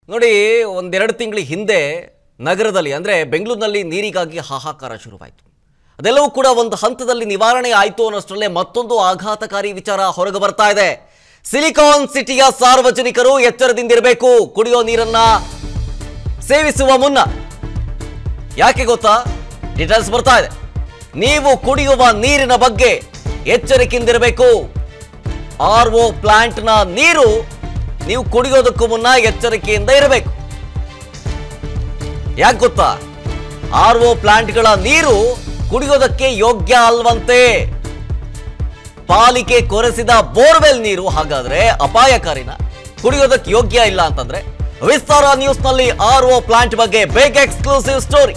ನೋಡಿ ಒಂದೆರಡು ತಿಂಗಳ ಹಿಂದೆ ನಗರದಲ್ಲಿ ಅಂದರೆ ಬೆಂಗಳೂರಿನಲ್ಲಿ ನೀರಿಗಾಗಿ ಹಾಹಾಕಾರ ಶುರುವಾಯಿತು ಅದೆಲ್ಲವೂ ಕೂಡ ಒಂದು ಹಂತದಲ್ಲಿ ನಿವಾರಣೆ ಆಯಿತು ಅನ್ನೋಷ್ಟರಲ್ಲೇ ಮತ್ತೊಂದು ಆಘಾತಕಾರಿ ವಿಚಾರ ಹೊರಗೆ ಬರ್ತಾ ಇದೆ ಸಿಲಿಕಾನ್ ಸಿಟಿಯ ಸಾರ್ವಜನಿಕರು ಎಚ್ಚರದಿಂದಿರಬೇಕು ಕುಡಿಯೋ ನೀರನ್ನ ಸೇವಿಸುವ ಮುನ್ನ ಯಾಕೆ ಗೊತ್ತಾ ಡೀಟೇಲ್ಸ್ ಬರ್ತಾ ಇದೆ ನೀವು ಕುಡಿಯುವ ನೀರಿನ ಬಗ್ಗೆ ಎಚ್ಚರಿಕೆಯಿಂದಿರಬೇಕು ಆರ್ ಒ ಪ್ಲಾಂಟ್ನ ನೀರು ನೀವು ಕುಡಿಯೋದಕ್ಕೂ ಮುನ್ನ ಎಚ್ಚರಿಕೆಯಿಂದ ಇರಬೇಕು ಯಾಕೆ ಗೊತ್ತಾ ಆರ್ ಒ ಪ್ಲಾಂಟ್ಗಳ ನೀರು ಕುಡಿಯೋದಕ್ಕೆ ಯೋಗ್ಯ ಅಲ್ವಂತೆ ಪಾಲಿಕೆ ಕೊರೆಸಿದ ಬೋರ್ವೆಲ್ ನೀರು ಹಾಗಾದ್ರೆ ಅಪಾಯಕಾರಿನ ಕುಡಿಯೋದಕ್ಕೆ ಯೋಗ್ಯ ಇಲ್ಲ ಅಂತಂದ್ರೆ ವಿಸ್ತಾರ ನ್ಯೂಸ್ ನಲ್ಲಿ ಆರ್ ಒ ಪ್ಲಾಂಟ್ ಬಗ್ಗೆ ಬೇಗ ಎಕ್ಸ್ಕ್ಲೂಸಿವ್ ಸ್ಟೋರಿ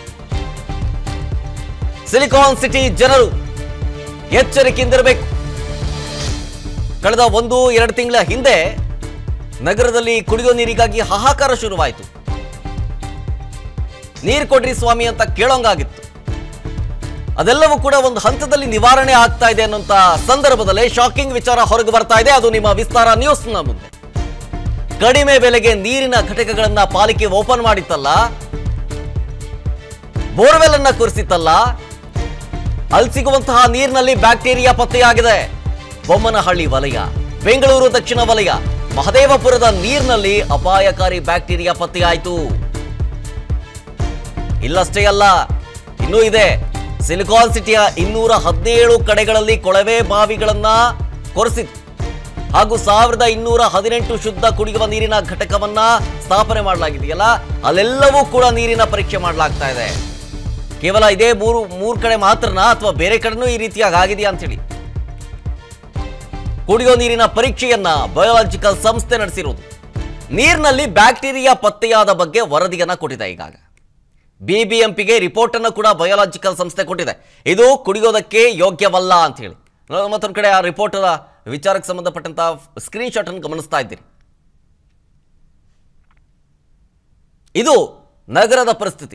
ಸಿಲಿಕಾನ್ ಸಿಟಿ ಜನರು ಎಚ್ಚರಿಕೆಯಿಂದಿರಬೇಕು ಕಳೆದ ಒಂದು ಎರಡು ತಿಂಗಳ ಹಿಂದೆ ನಗರದಲ್ಲಿ ಕುಡಿಯೋ ನೀರಿಗಾಗಿ ಹಾಹಾಕಾರ ಶುರುವಾಯಿತು ನೀರು ಕೊಡ್ರಿ ಸ್ವಾಮಿ ಅಂತ ಕೇಳೋಂಗಾಗಿತ್ತು ಅದೆಲ್ಲವೂ ಕೂಡ ಒಂದು ಹಂತದಲ್ಲಿ ನಿವಾರಣೆ ಆಗ್ತಾ ಇದೆ ಅನ್ನೋಂಥ ಸಂದರ್ಭದಲ್ಲೇ ಶಾಕಿಂಗ್ ವಿಚಾರ ಹೊರಗೆ ಬರ್ತಾ ಇದೆ ಅದು ನಿಮ್ಮ ವಿಸ್ತಾರ ನ್ಯೂಸ್ನ ಮುಂದೆ ಕಡಿಮೆ ಬೆಲೆಗೆ ನೀರಿನ ಘಟಕಗಳನ್ನ ಪಾಲಿಕೆ ಓಪನ್ ಮಾಡಿತ್ತಲ್ಲ ಬೋರ್ವೆಲ್ ಅನ್ನ ಕುರಿಸಿತ್ತಲ್ಲ ಅಲ್ಲಿ ಸಿಗುವಂತಹ ನೀರಿನಲ್ಲಿ ಬ್ಯಾಕ್ಟೀರಿಯಾ ಪತ್ತೆಯಾಗಿದೆ ಬೊಮ್ಮನಹಳ್ಳಿ ವಲಯ ಬೆಂಗಳೂರು ದಕ್ಷಿಣ ವಲಯ ಮಹದೇವಪುರದ ನೀರಿನಲ್ಲಿ ಅಪಾಯಕಾರಿ ಬ್ಯಾಕ್ಟೀರಿಯಾ ಪತ್ತೆಯಾಯಿತು ಇಲ್ಲಷ್ಟೇ ಅಲ್ಲ ಇನ್ನೂ ಇದೆ ಸಿಲಿಕಾನ್ ಸಿಟಿಯ ಇನ್ನೂರ ಹದಿನೇಳು ಕಡೆಗಳಲ್ಲಿ ಕೊಳವೆ ಬಾವಿಗಳನ್ನ ಕೊರೆಸಿತು ಹಾಗೂ ಸಾವಿರದ ಇನ್ನೂರ ಹದಿನೆಂಟು ಶುದ್ಧ ಕುಡಿಯುವ ನೀರಿನ ಘಟಕವನ್ನ ಸ್ಥಾಪನೆ ಮಾಡಲಾಗಿದೆಯಲ್ಲ ಅಲ್ಲೆಲ್ಲವೂ ಕೂಡ ನೀರಿನ ಪರೀಕ್ಷೆ ಮಾಡಲಾಗ್ತಾ ಇದೆ ಕೇವಲ ಇದೇ ಮೂರು ಮೂರು ಕಡೆ ಮಾತ್ರನಾ ಅಥವಾ ಬೇರೆ ಕಡೆನೂ ಈ ರೀತಿಯಾಗಿ ಆಗಿದೆಯಾ ಅಂತೇಳಿ ಕುಡಿಯೋ ನೀರಿನ ಪರೀಕ್ಷೆಯನ್ನ ಬಯೋಲಾಜಿಕಲ್ ಸಂಸ್ಥೆ ನಡೆಸಿರುವುದು ನೀರಿನಲ್ಲಿ ಬ್ಯಾಕ್ಟೀರಿಯಾ ಪತ್ತೆಯಾದ ಬಗ್ಗೆ ವರದಿಯನ್ನ ಕೊಟ್ಟಿದೆ ಈಗಾಗ ಬಿಬಿಎಂಪಿಗೆ ರಿಪೋರ್ಟ್ ಅನ್ನು ಕೂಡ ಬಯೋಲಾಜಿಕಲ್ ಸಂಸ್ಥೆ ಕೊಟ್ಟಿದೆ ಇದು ಕುಡಿಯೋದಕ್ಕೆ ಯೋಗ್ಯವಲ್ಲ ಅಂತ ಹೇಳಿ ಮತ್ತೊಂದು ಕಡೆ ಆ ರಿಪೋರ್ಟ್ ವಿಚಾರಕ್ಕೆ ಸಂಬಂಧಪಟ್ಟಂತ ಸ್ಕ್ರೀನ್ ಶಾಟ್ ಅನ್ನು ಗಮನಿಸ್ತಾ ಇದ್ದೀರಿ ಇದು ನಗರದ ಪರಿಸ್ಥಿತಿ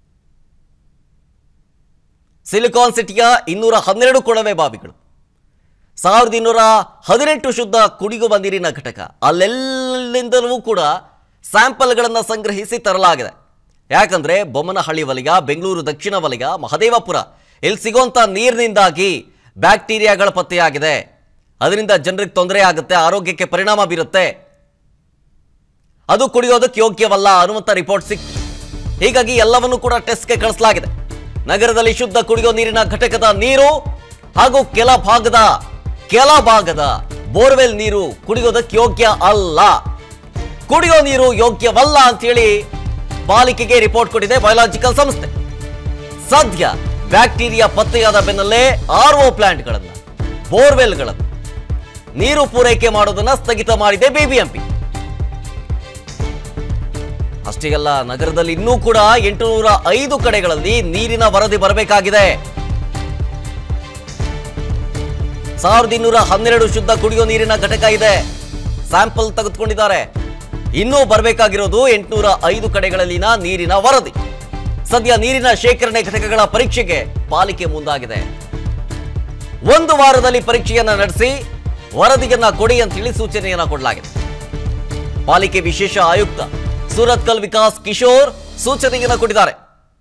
ಸಿಲಿಕಾನ್ ಸಿಟಿಯ ಇನ್ನೂರ ಹನ್ನೆರಡು ಕೊಳವೆ ಬಾವಿಗಳು ಸಾವಿರದ ಇನ್ನೂರ ಹದಿನೆಂಟು ಶುದ್ಧ ಕುಡಿಯುವ ನೀರಿನ ಘಟಕ ಅಲ್ಲೆಲ್ಲಿಂದಲೂ ಕೂಡ ಸ್ಯಾಂಪಲ್ಗಳನ್ನು ಸಂಗ್ರಹಿಸಿ ತರಲಾಗಿದೆ ಯಾಕಂದ್ರೆ ಬೊಮ್ಮನಹಳ್ಳಿ ವಲಯ ಬೆಂಗಳೂರು ದಕ್ಷಿಣ ವಲಯ ಮಹದೇವಪುರ ಇಲ್ಲಿ ಸಿಗುವಂಥ ನೀರಿನಿಂದಾಗಿ ಬ್ಯಾಕ್ಟೀರಿಯಾಗಳ ಪತ್ತೆಯಾಗಿದೆ ಅದರಿಂದ ಜನರಿಗೆ ತೊಂದರೆ ಆಗುತ್ತೆ ಆರೋಗ್ಯಕ್ಕೆ ಪರಿಣಾಮ ಬೀರುತ್ತೆ ಅದು ಕುಡಿಯೋದಕ್ಕೆ ಯೋಗ್ಯವಲ್ಲ ಅನ್ನುವಂಥ ರಿಪೋರ್ಟ್ ಸಿಕ್ತು ಹೀಗಾಗಿ ಎಲ್ಲವನ್ನೂ ಕೂಡ ಟೆಸ್ಟ್ಗೆ ಕಳಿಸಲಾಗಿದೆ ನಗರದಲ್ಲಿ ಶುದ್ಧ ಕುಡಿಯೋ ನೀರಿನ ಘಟಕದ ನೀರು ಹಾಗೂ ಕೆಲ ಭಾಗದ ಕೆಲ ಭಾಗದ ಬೋರ್ವೆಲ್ ನೀರು ಕುಡಿಯೋದಕ್ಕೆ ಯೋಗ್ಯ ಅಲ್ಲ ಕುಡಿಯೋ ನೀರು ಯೋಗ್ಯವಲ್ಲ ಅಂತೇಳಿ ಪಾಲಿಕೆಗೆ ರಿಪೋರ್ಟ್ ಕೊಟ್ಟಿದೆ ಬಯೋಲಾಜಿಕಲ್ ಸಂಸ್ಥೆ ಸದ್ಯ ಬ್ಯಾಕ್ಟೀರಿಯಾ ಪತ್ತೆಯಾದ ಬೆನ್ನಲ್ಲೇ ಆರ್ ಒ ಪ್ಲಾಂಟ್ಗಳನ್ನು ಬೋರ್ವೆಲ್ಗಳನ್ನು ನೀರು ಪೂರೈಕೆ ಮಾಡೋದನ್ನ ಸ್ಥಗಿತ ಮಾಡಿದೆ ಬಿಬಿಎಂಪಿ ಅಷ್ಟೇ ಅಲ್ಲ ನಗರದಲ್ಲಿ ಇನ್ನೂ ಕೂಡ ಎಂಟುನೂರ ಐದು ಕಡೆಗಳಲ್ಲಿ ನೀರಿನ ವರದಿ ಬರಬೇಕಾಗಿದೆ ಸಾವಿರದ ಇನ್ನೂರ ಹನ್ನೆರಡು ಶುದ್ಧ ಕುಡಿಯೋ ನೀರಿನ ಘಟಕ ಇದೆ ಸ್ಯಾಂಪಲ್ ತೆಗೆದುಕೊಂಡಿದ್ದಾರೆ ಇನ್ನೂ ಬರಬೇಕಾಗಿರೋದು ಎಂಟುನೂರ ಐದು ಕಡೆಗಳಲ್ಲಿನ ನೀರಿನ ವರದಿ ಸದ್ಯ ನೀರಿನ ಶೇಖರಣೆ ಘಟಕಗಳ ಪರೀಕ್ಷೆಗೆ ಪಾಲಿಕೆ ಮುಂದಾಗಿದೆ ಒಂದು ವಾರದಲ್ಲಿ ಪರೀಕ್ಷೆಯನ್ನ ನಡೆಸಿ ವರದಿಯನ್ನ ಕೊಡಿ ಅಂತೇಳಿ ಸೂಚನೆಯನ್ನ ಕೊಡಲಾಗಿದೆ ಪಾಲಿಕೆ ವಿಶೇಷ ಆಯುಕ್ತ ಸೂರತ್ಕಲ್ ವಿಕಾಸ್ ಕಿಶೋರ್ ಸೂಚನೆಯನ್ನ ಕೊಟ್ಟಿದ್ದಾರೆ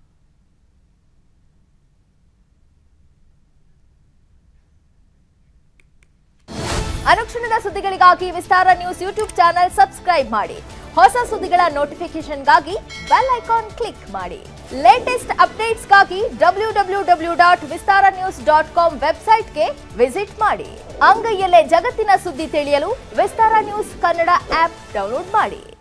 ಅನುಕ್ಷಣದ ಸುದ್ದಿಗಳಿಗಾಗಿ Vistara news YouTube channel subscribe ಮಾಡಿ ಹೊಸ ಸುದ್ದಿಗಳ ನೋಟಿಫಿಕೇಶನ್ಗಾಗಿ ಬೆಲ್ ಐಕಾನ್ ಕ್ಲಿಕ್ ಮಾಡಿ ಲೇಟೆಸ್ಟ್ ಅಪ್ಡೇಟ್ಸ್ಗಾಗಿ W W W dot Vistara news dot com ವೆಬ್ಸೈಟ್ಗೆ ವಿಸಿಟ್ ಮಾಡಿ ಅಂಗೈಯಲ್ಲೇ ಜಗತ್ತಿನ ಸುದ್ದಿ ತಿಳಿಯಲು Vistara news Kannada app download ಮಾಡಿ